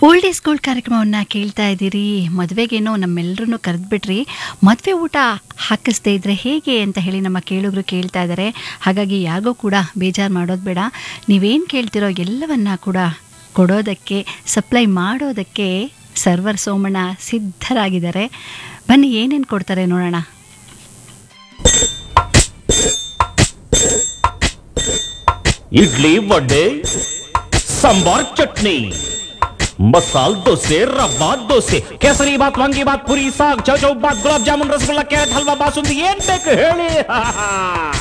old is gold ಕಾರ್ಯಕ್ರಮವನ್ನು ಕೇಳ್ತಾ ಇದ್ದೀರಿ ಮದುವೆಗೇನೋ ನಮ್ಮೆಲ್ಲರನ್ನು ಕರೆದ್ಬಿಟ್ರಿ ಮದುವೆ ಊಟ ಹಾಕಿಸ್ದೇ ಇದ್ರೆ ಹೇಗೆ ಅಂತ ಹೇಳಿ ನಮ್ಮ ಕೇಳುಗರು ಕೇಳ್ತಾ ಇದ್ದಾರೆ ಹಾಗಾಗಿ ಯಾರಿಗೂ ಕೂಡ ಬೇಜಾರು ಮಾಡೋದು ಬೇಡ ನೀವೇನು ಕೇಳ್ತಿರೋ ಎಲ್ಲವನ್ನ ಕೂಡ ಕೊಡೋದಕ್ಕೆ ಸಪ್ಲೈ ಮಾಡೋದಕ್ಕೆ ಸರ್ವರ್ ಸೋಮಣ್ಣ ಸಿದ್ಧರಾಗಿದ್ದಾರೆ ಬನ್ನಿ ಏನೇನು ಕೊಡ್ತಾರೆ ನೋಡೋಣ ಇಡ್ಲಿ ವಡೆ ಸಾಂಬಾರ್ ಚಟ್ನಿ ಮಸಾಲ್ ದೋಸೆ ರವಾ ದೋಸೆ ಕೇಸರಿ ಬಾತ್ ವಾಂಗಿ ಬಾತ್ ಪುರಿ ಸಾಗ್ ಚೌಚೌ ಬಾತ್ ಗುಲಾಬ್ ಜಾಮೂನ್ ರಸಗುಲ್ಲ ಕ್ಯಾರೆಟ್ ಹಲ್ವಾ ಬಾಸುಂದಿ ಏನ್ ಬೇಕು ಹೇಳಿ